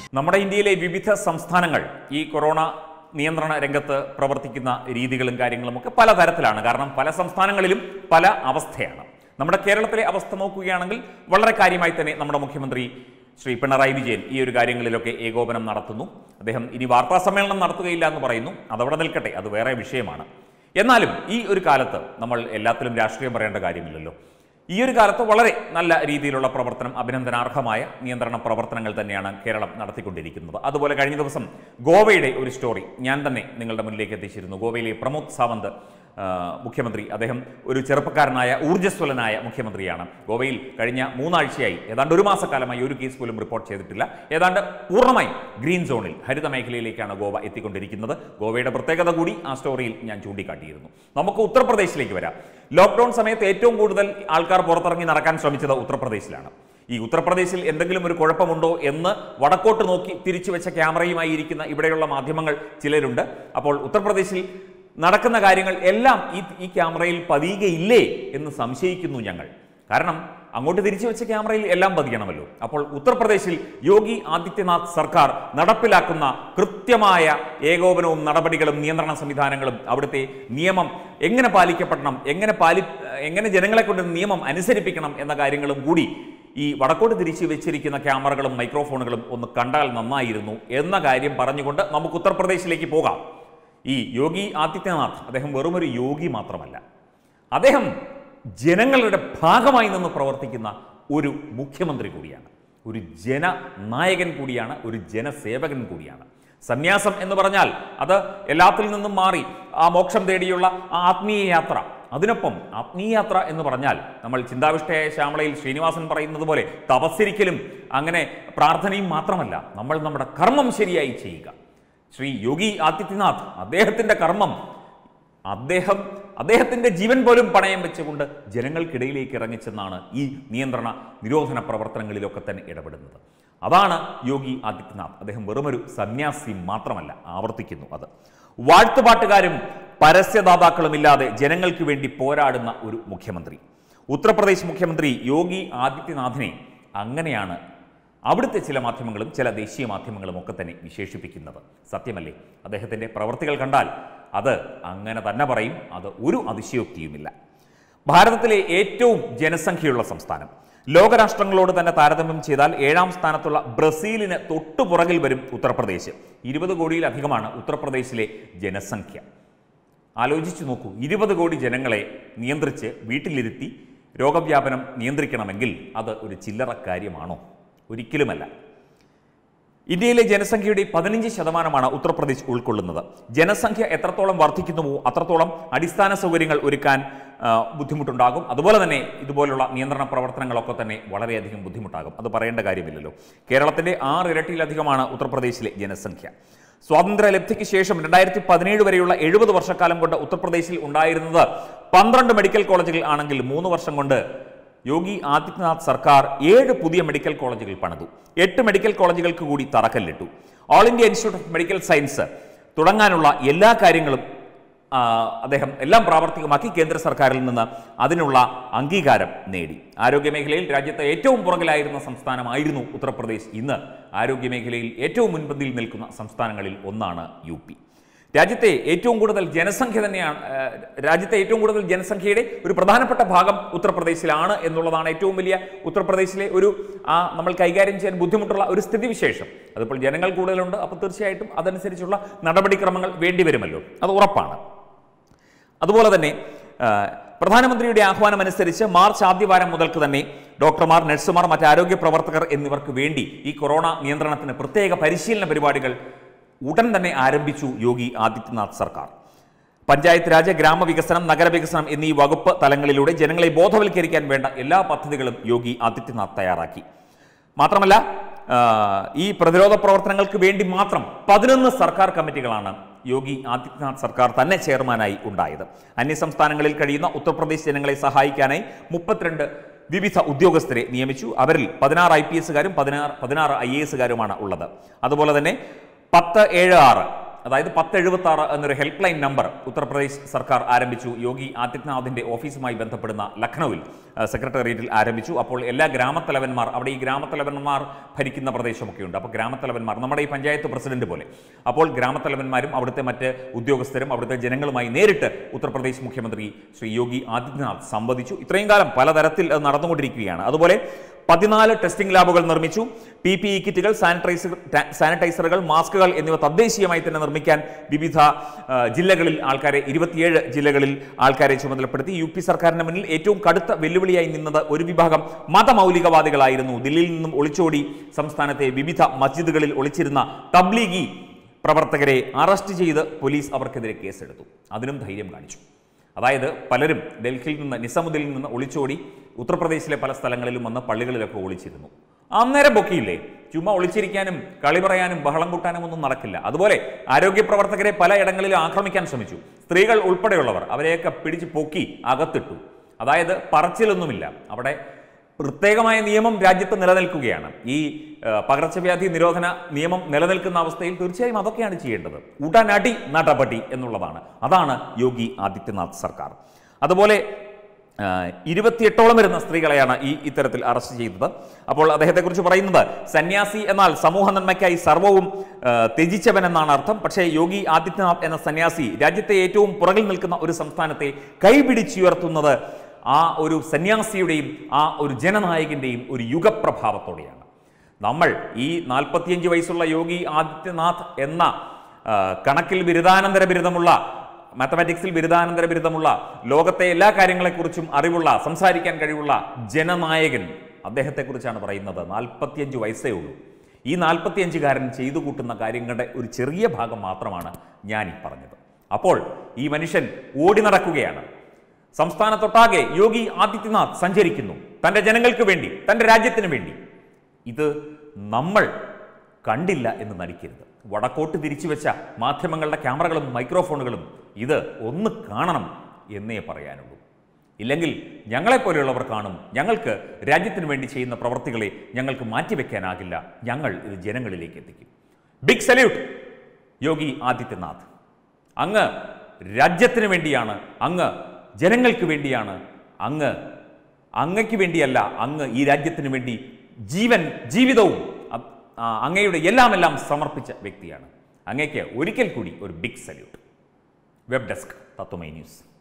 നമ്മുടെ ഇന്ത്യയിലെ വിവിധ സംസ്ഥാനങ്ങൾ ഈ കൊറോണ നിയന്ത്രണ രംഗത്ത് പ്രവർത്തിക്കുന്ന രീതികളും കാര്യങ്ങളും ഒക്കെ പലതരത്തിലാണ് കാരണം പല സംസ്ഥാനങ്ങളിലും പല അവസ്ഥയാണ് നമ്മുടെ കേരളത്തിലെ അവസ്ഥ നോക്കുകയാണെങ്കിൽ വളരെ കാര്യമായി തന്നെ നമ്മുടെ മുഖ്യമന്ത്രി ശ്രീ പിണറായി വിജയൻ ഈ ഒരു കാര്യങ്ങളിലൊക്കെ ഏകോപനം നടത്തുന്നു അദ്ദേഹം ഇനി വാർത്താ സമ്മേളനം നടത്തുകയില്ല എന്ന് പറയുന്നു അതവിടെ നിൽക്കട്ടെ അത് വേറെ വിഷയമാണ് എന്നാലും ഈ ഒരു കാലത്ത് നമ്മൾ എല്ലാത്തിലും രാഷ്ട്രീയം പറയേണ്ട കാര്യമില്ലല്ലോ ഈ ഒരു കാലത്ത് വളരെ നല്ല രീതിയിലുള്ള പ്രവർത്തനം അഭിനന്ദനാർഹമായ നിയന്ത്രണ പ്രവർത്തനങ്ങൾ തന്നെയാണ് കേരളം നടത്തിക്കൊണ്ടിരിക്കുന്നത് അതുപോലെ കഴിഞ്ഞ ദിവസം ഗോവയുടെ ഒരു സ്റ്റോറി ഞാൻ തന്നെ നിങ്ങളുടെ മുന്നിലേക്ക് എത്തിച്ചിരുന്നു ഗോവയിലെ പ്രമോദ് സാവന്ത് ആ, മുഖ്യമന്ത്രി അദ്ദേഹം ഒരു ചെറുപ്പക്കാരനായ ഊർജ്ജസ്വലനായ മുഖ്യമന്ത്രിയാണ് ഗോവയിൽ കഴിഞ്ഞ മൂന്നാഴ്ചയായി ഏതാണ്ട് ഒരു മാസക്കാലമായി ഒരു കേസ് പോലും റിപ്പോർട്ട് ചെയ്തിട്ടില്ല ഏതാണ്ട് പൂർണ്ണമായും ഗ്രീൻ സോണിൽ ഹരിത മേഖലയിലേക്കാണ് ഗോവ എത്തിക്കൊണ്ടിരിക്കുന്നത് ഗോവയുടെ പ്രത്യേകത കൂടി ആ സ്റ്റോറിയിൽ ഞാൻ ചൂണ്ടിക്കാട്ടിയിരുന്നു നമുക്ക് ഉത്തർപ്രദേശിലേക്ക് വരാം ലോക്ക്ഡൌൺ സമയത്ത് ഏറ്റവും കൂടുതൽ ആൾക്കാർ പുറത്തിറങ്ങി നടക്കാൻ ശ്രമിച്ചത് ഉത്തർപ്രദേശിലാണ് ഈ ഉത്തർപ്രദേശിൽ എന്തെങ്കിലും ഒരു കുഴപ്പമുണ്ടോ എന്ന് വടക്കോട്ട് നോക്കി തിരിച്ചു വെച്ച ക്യാമറയുമായി ഇരിക്കുന്ന ഇവിടെയുള്ള മാധ്യമങ്ങൾ ചിലരുണ്ട് അപ്പോൾ ഉത്തർപ്രദേശിൽ നടക്കുന്ന കാര്യങ്ങൾ എല്ലാം ഈ ഈ ക്യാമറയിൽ പതിയുകയില്ലേ എന്ന് സംശയിക്കുന്നു ഞങ്ങൾ കാരണം അങ്ങോട്ട് തിരിച്ചു വെച്ച ക്യാമറയിൽ എല്ലാം പതിയണമല്ലോ അപ്പോൾ ഉത്തർപ്രദേശിൽ യോഗി ആദിത്യനാഥ് സർക്കാർ നടപ്പിലാക്കുന്ന കൃത്യമായ ഏകോപനവും നടപടികളും നിയന്ത്രണ സംവിധാനങ്ങളും അവിടുത്തെ നിയമം എങ്ങനെ പാലിക്കപ്പെടണം എങ്ങനെ പാലി എങ്ങനെ ജനങ്ങളെ കൊണ്ട് നിയമം അനുസരിപ്പിക്കണം എന്ന കാര്യങ്ങളും കൂടി ഈ വടക്കോട്ട് തിരിച്ചു വെച്ചിരിക്കുന്ന ക്യാമറകളും മൈക്രോഫോണുകളും ഒന്ന് കണ്ടാൽ നന്നായിരുന്നു എന്ന കാര്യം പറഞ്ഞുകൊണ്ട് നമുക്ക് ഉത്തർപ്രദേശിലേക്ക് പോകാം ഈ യോഗി ആദിത്യനാഥ് അദ്ദേഹം വെറുമൊരു യോഗി മാത്രമല്ല അദ്ദേഹം ജനങ്ങളുടെ ഭാഗമായി നിന്ന് പ്രവർത്തിക്കുന്ന ഒരു മുഖ്യമന്ത്രി കൂടിയാണ് ഒരു ജനനായകൻ കൂടിയാണ് ഒരു ജനസേവകൻ കൂടിയാണ് സന്യാസം എന്ന് പറഞ്ഞാൽ അത് എല്ലാത്തിൽ നിന്നും മാറി ആ മോക്ഷം തേടിയുള്ള ആ ആത്മീയ യാത്ര അതിനൊപ്പം ആത്മീയ യാത്ര എന്ന് പറഞ്ഞാൽ നമ്മൾ ചിന്താവിഷ്ടയായ ശ്യാമളയിൽ ശ്രീനിവാസൻ പറയുന്നത് പോലെ തപസ്സിരിക്കലും അങ്ങനെ പ്രാർത്ഥനയും മാത്രമല്ല നമ്മൾ നമ്മുടെ കർമ്മം ശരിയായി ചെയ്യുക ശ്രീ യോഗി ആദിത്യനാഥ് അദ്ദേഹത്തിന്റെ കർമ്മം അദ്ദേഹം അദ്ദേഹത്തിന്റെ ജീവൻ പോലും പണയം വെച്ചുകൊണ്ട് ജനങ്ങൾക്കിടയിലേക്ക് ഇറങ്ങിച്ചെന്നാണ് ഈ നിയന്ത്രണ നിരോധന പ്രവർത്തനങ്ങളിലൊക്കെ തന്നെ ഇടപെടുന്നത് അതാണ് യോഗി ആദിത്യനാഥ് അദ്ദേഹം വെറുമൊരു സന്യാസി മാത്രമല്ല ആവർത്തിക്കുന്നു അത് വാഴ്ത്തുപാട്ടുകാരും പരസ്യദാതാക്കളും ഇല്ലാതെ ജനങ്ങൾക്ക് വേണ്ടി പോരാടുന്ന ഒരു മുഖ്യമന്ത്രി ഉത്തർപ്രദേശ് മുഖ്യമന്ത്രി യോഗി ആദിത്യനാഥിനെ അങ്ങനെയാണ് അവിടുത്തെ ചില മാധ്യമങ്ങളും ചില ദേശീയ മാധ്യമങ്ങളും ഒക്കെ തന്നെ വിശേഷിപ്പിക്കുന്നത് സത്യമല്ലേ അദ്ദേഹത്തിൻ്റെ പ്രവർത്തികൾ കണ്ടാൽ അത് അങ്ങനെ തന്നെ പറയും അത് ഒരു അതിശയോക്തിയുമില്ല ഭാരതത്തിലെ ഏറ്റവും ജനസംഖ്യയുള്ള സംസ്ഥാനം ലോകരാഷ്ട്രങ്ങളോട് തന്നെ താരതമ്യം ചെയ്താൽ ഏഴാം സ്ഥാനത്തുള്ള ബ്രസീലിന് തൊട്ടുപുറകിൽ വരും ഉത്തർപ്രദേശ് ഇരുപത് കോടിയിലധികമാണ് ഉത്തർപ്രദേശിലെ ജനസംഖ്യ ആലോചിച്ചു നോക്കൂ ഇരുപത് കോടി ജനങ്ങളെ നിയന്ത്രിച്ച് വീട്ടിലിരുത്തി രോഗവ്യാപനം നിയന്ത്രിക്കണമെങ്കിൽ അത് ഒരു ചില്ലറ കാര്യമാണോ ഒരിക്കലുമല്ല ഇന്ത്യയിലെ ജനസംഖ്യയുടെ പതിനഞ്ച് ശതമാനമാണ് ഉത്തർപ്രദേശ് ഉൾക്കൊള്ളുന്നത് ജനസംഖ്യ എത്രത്തോളം വർദ്ധിക്കുന്നുവോ അത്രത്തോളം അടിസ്ഥാന സൗകര്യങ്ങൾ ഒരുക്കാൻ ആ, ബുദ്ധിമുട്ടുണ്ടാകും അതുപോലെ തന്നെ ഇതുപോലുള്ള നിയന്ത്രണ പ്രവർത്തനങ്ങളൊക്കെ തന്നെ വളരെയധികം ബുദ്ധിമുട്ടാകും അത് പറയേണ്ട കാര്യമില്ലല്ലോ കേരളത്തിന്റെ ആറ് ഇരട്ടിയിലധികമാണ് ഉത്തർപ്രദേശിലെ ജനസംഖ്യ സ്വാതന്ത്ര്യലബ്ധിക്ക് ശേഷം രണ്ടായിരത്തി പതിനേഴ് വരെയുള്ള എഴുപത് വർഷക്കാലം കൊണ്ട് ഉത്തർപ്രദേശിൽ ഉണ്ടായിരുന്നത് പന്ത്രണ്ട് മെഡിക്കൽ കോളേജുകൾ ആണെങ്കിൽ മൂന്ന് വർഷം കൊണ്ട് യോഗി ആദിത്യനാഥ് സർക്കാർ ഏഴ് പുതിയ മെഡിക്കൽ കോളേജുകൾ പണിതു എട്ട് മെഡിക്കൽ കോളേജുകൾക്ക് കൂടി തറക്കല്ലിട്ടു all India institute of medical science തുടങ്ങാനുള്ള എല്ലാ കാര്യങ്ങളും ആ, അദ്ദേഹം എല്ലാം പ്രാവർത്തികമാക്കി കേന്ദ്ര സർക്കാരിൽ നിന്ന് അതിനുള്ള അംഗീകാരം നേടി ആരോഗ്യമേഖലയിൽ രാജ്യത്തെ ഏറ്റവും പുറകിലായിരുന്ന സംസ്ഥാനമായിരുന്നു ഉത്തർപ്രദേശ് ഇന്ന് ആരോഗ്യമേഖലയിൽ ഏറ്റവും മുൻപന്തിയിൽ നിൽക്കുന്ന സംസ്ഥാനങ്ങളിൽ ഒന്നാണ് യു പി രാജ്യത്തെ ഏറ്റവും കൂടുതൽ ജനസംഖ്യ തന്നെയാണ് ആ, രാജ്യത്തെ ഏറ്റവും കൂടുതൽ ജനസംഖ്യയുടെ ഒരു പ്രധാനപ്പെട്ട ഭാഗം ഉത്തർപ്രദേശിലാണ് എന്നുള്ളതാണ് ഏറ്റവും വലിയ ഉത്തർപ്രദേശിലെ ഒരു ആ നമ്മൾ കൈകാര്യം ചെയ്യാൻ ബുദ്ധിമുട്ടുള്ള ഒരു സ്ഥിതിവിശേഷം അതിപ്പോൾ ജനങ്ങൾ കൂടുതലുണ്ട് അപ്പോൾ തീർച്ചയായിട്ടും അതനുസരിച്ചുള്ള നടപടിക്രമങ്ങൾ വേണ്ടിവരുമല്ലോ അത് ഉറപ്പാണ് അതുപോലെ തന്നെ ആ, പ്രധാനമന്ത്രിയുടെ ആഹ്വാനം അനുസരിച്ച് മാർച്ച് ആദ്യവാരം മുതൽക്ക് തന്നെ ഡോക്ടർമാർ നഴ്സുമാർ മറ്റ് ആരോഗ്യ പ്രവർത്തകർ എന്നിവർക്ക് വേണ്ടി ഈ കൊറോണ നിയന്ത്രണത്തിന് പ്രത്യേക പരിശീലന പരിപാടികൾ ഉടൻ തന്നെ ആരംഭിച്ചു യോഗി ആദിത്യനാഥ് സർക്കാർ പഞ്ചായത്ത് രാജ് ഗ്രാമവികസനം നഗരവികസനം എന്നീ വകുപ്പ് തലങ്ങളിലൂടെ ജനങ്ങളെ ബോധവൽക്കരിക്കാൻ വേണ്ട എല്ലാ പദ്ധതികളും യോഗി ആദിത്യനാഥ് തയ്യാറാക്കി മാത്രമല്ല ആ, ഈ പ്രതിരോധ പ്രവർത്തനങ്ങൾക്ക് വേണ്ടി മാത്രം പതിനൊന്ന് സർക്കാർ കമ്മിറ്റികളാണ് യോഗി ആദിത്യനാഥ് സർക്കാർ തന്നെ ചെയർമാനായി ഉണ്ടായത് അന്യസംസ്ഥാനങ്ങളിൽ കഴിയുന്ന ഉത്തർപ്രദേശ് ജനങ്ങളെ സഹായിക്കാനായി മുപ്പത്തിരണ്ട് വിവിധ ഉദ്യോഗസ്ഥരെ നിയമിച്ചു അവരിൽ പതിനാറ് ഐ പി എസുകാരും പതിനാറ് പതിനാറ് ഐ എ എസുകാരുമാണ് ഉള്ളത് അതുപോലെ തന്നെ പത്ത് ഏഴ് ആറ് അതായത് പത്ത് എഴുപത്തി ആറ് എന്നൊരു ഹെൽപ്പ് ലൈൻ നമ്പർ ഉത്തർപ്രദേശ് സർക്കാർ ആരംഭിച്ചു യോഗി ആദിത്യനാഥിന്റെ ഓഫീസുമായി ബന്ധപ്പെടുന്ന ലഖ്നൌവിൽ ആ, സെക്രട്ടേറിയറ്റിൽ ആരംഭിച്ചു അപ്പോൾ എല്ലാ ഗ്രാമത്തലവന്മാർ അവിടെ ഈ ഗ്രാമത്തലവന്മാർ ഭരിക്കുന്ന പ്രദേശമൊക്കെ ഉണ്ട് അപ്പോൾ ഗ്രാമത്തലവന്മാർ നമ്മുടെ ഈ പഞ്ചായത്ത് പ്രസിഡന്റ് പോലെ അപ്പോൾ ഗ്രാമത്തലവന്മാരും അവിടുത്തെ മറ്റ് ഉദ്യോഗസ്ഥരും അവിടുത്തെ ജനങ്ങളുമായി നേരിട്ട് ഉത്തർപ്രദേശ് മുഖ്യമന്ത്രി ശ്രീ യോഗി ആദിത്യനാഥ് സംവദിച്ചു ഇത്രയും കാലം പലതരത്തിൽ അത് നടന്നുകൊണ്ടിരിക്കുകയാണ് അതുപോലെ പതിനാല് ടെസ്റ്റിംഗ് ലാബുകൾ നിർമ്മിച്ചു പി പി ഇ കിറ്റുകൾ സാനിറ്റൈസർ സാനിറ്റൈസറുകൾ മാസ്കുകൾ എന്നിവ തദ്ദേശീയമായി തന്നെ നിർമ്മിക്കാൻ വിവിധ ആ, ജില്ലകളിൽ ആൾക്കാരെ ഇരുപത്തിയേഴ് ജില്ലകളിൽ ആൾക്കാരെ ചുമതലപ്പെടുത്തി യു പി സർക്കാരിന് മുന്നിൽ ഏറ്റവും കടുത്ത വെല്ലുവിളിയായി നിന്നത് ഒരു വിഭാഗം മതമൗലികവാദികളായിരുന്നു ദില്ലിയിൽ നിന്നും ഒളിച്ചോടി സംസ്ഥാനത്തെ വിവിധ മസ്ജിദുകളിൽ ഒളിച്ചിരുന്ന തബ്ലീഗി പ്രവർത്തകരെ അറസ്റ്റ് ചെയ്ത് പോലീസ് അവർക്കെതിരെ കേസെടുത്തു അതിനും ധൈര്യം കാണിച്ചു അതായത് പലരും ഡൽഹിയിൽ നിന്ന് നിസാമുദ്ദീനിൽ നിന്ന് ഒളിച്ചോടി ഉത്തർപ്രദേശിലെ പല സ്ഥലങ്ങളിലും വന്ന് പള്ളികളിലൊക്കെ ഒളിച്ചിരുന്നു അന്നേരം പൊക്കിയില്ലേ ചുമ്മാ ഒളിച്ചിരിക്കാനും കളി പറയാനും ബഹളം കൂട്ടാനും ഒന്നും നടക്കില്ല അതുപോലെ ആരോഗ്യ പ്രവർത്തകരെ പലയിടങ്ങളിലും ആക്രമിക്കാൻ ശ്രമിച്ചു സ്ത്രീകൾ ഉൾപ്പെടെയുള്ളവർ അവരെയൊക്കെ പിടിച്ച് പൊക്കി അകത്തിട്ടു അതായത് പറച്ചിലൊന്നുമില്ല അവിടെ പ്രത്യേകമായ നിയമം രാജ്യത്ത് നിലനിൽക്കുകയാണ് ഈ ആ, പകർച്ചവ്യാധി നിരോധന നിയമം നിലനിൽക്കുന്ന അവസ്ഥയിൽ തീർച്ചയായും അതൊക്കെയാണ് ചെയ്യേണ്ടത് ഉടനടി നടപടി എന്നുള്ളതാണ് അതാണ് യോഗി ആദിത്യനാഥ് സർക്കാർ അതുപോലെ ആ, ഇരുപത്തിയെട്ടോളം വരുന്ന സ്ത്രീകളെയാണ് ഈ ഇത്തരത്തിൽ അറസ്റ്റ് ചെയ്തത് അപ്പോൾ അദ്ദേഹത്തെക്കുറിച്ച് പറയുന്നത് സന്യാസി എന്നാൽ സമൂഹ നന്മയ്ക്കായി സർവവും ആ, ത്യജിച്ചവൻ എന്നാണ് അർത്ഥം പക്ഷേ യോഗി ആദിത്യനാഥ് എന്ന സന്യാസി രാജ്യത്തെ ഏറ്റവും പുറകിൽ നിൽക്കുന്ന ഒരു സംസ്ഥാനത്തെ കൈപിടിച്ചുയർത്തുന്നത് ആ ഒരു സന്യാസിയുടെയും ആ ഒരു ജനനായകന്റെയും ഒരു യുഗപ്രഭാവത്തോടെയാണ് നമ്മൾ ഈ നാൽപ്പത്തിയഞ്ച് വയസ്സുള്ള യോഗി ആദിത്യനാഥ് എന്ന ആ, കണക്കിൽ ബിരുദാനന്തര ബിരുദമുള്ള മാത്തമാറ്റിക്സിൽ ബിരുദാനന്തര ബിരുദമുള്ള ലോകത്തെ എല്ലാ കാര്യങ്ങളെക്കുറിച്ചും അറിവുള്ള സംസാരിക്കാൻ കഴിവുള്ള ജനനായകൻ അദ്ദേഹത്തെക്കുറിച്ചാണ് പറയുന്നത് നാൽപ്പത്തിയഞ്ച് വയസ്സേ ഉള്ളൂ ഈ നാൽപ്പത്തിയഞ്ചുകാരൻ ചെയ്തു കൂട്ടുന്ന കാര്യങ്ങളുടെ ഒരു ചെറിയ ഭാഗം മാത്രമാണ് ഞാൻ ഈ പറഞ്ഞത് അപ്പോൾ ഈ മനുഷ്യൻ ഓടി നടക്കുകയാണ് സംസ്ഥാനത്തൊട്ടാകെ യോഗി ആദിത്യനാഥ് സഞ്ചരിക്കുന്നു തൻ്റെ ജനങ്ങൾക്ക് വേണ്ടി തൻ്റെ രാജ്യത്തിന് വേണ്ടി ഇത് നമ്മൾ കണ്ടില്ല എന്ന് നടിക്കരുത് വടക്കോട്ട് തിരിച്ചു വെച്ച മാധ്യമങ്ങളുടെ ക്യാമറകളും മൈക്രോഫോണുകളും ഇത് ഒന്ന് കാണണം എന്നേ പറയാനുള്ളൂ ഇല്ലെങ്കിൽ ഞങ്ങളെപ്പോലെയുള്ളവർ കാണും ഞങ്ങൾക്ക് രാജ്യത്തിന് വേണ്ടി ചെയ്യുന്ന പ്രവർത്തികളെ ഞങ്ങൾക്ക് മാറ്റിവെക്കാനാകില്ല ഞങ്ങൾ ഇത് ജനങ്ങളിലേക്ക് എത്തിക്കും ബിഗ് സല്യൂട്ട് യോഗി ആദിത്യനാഥ് അങ്ങ് രാജ്യത്തിന് വേണ്ടിയാണ് അങ്ങ് ജനങ്ങൾക്ക് വേണ്ടിയാണ് അങ്ങ് അങ്ങയ്ക്ക് വേണ്ടിയല്ല അങ്ങ് ഈ രാജ്യത്തിന് വേണ്ടി ജീവൻ ജീവിതവും അ- ആ, അങ്ങയുടെ എല്ലാം എല്ലാം സമർപ്പിച്ച വ്യക്തിയാണ് അങ്ങയ്ക്ക് ഒരിക്കൽ കൂടി ഒരു big salute web desk Tatwamayi news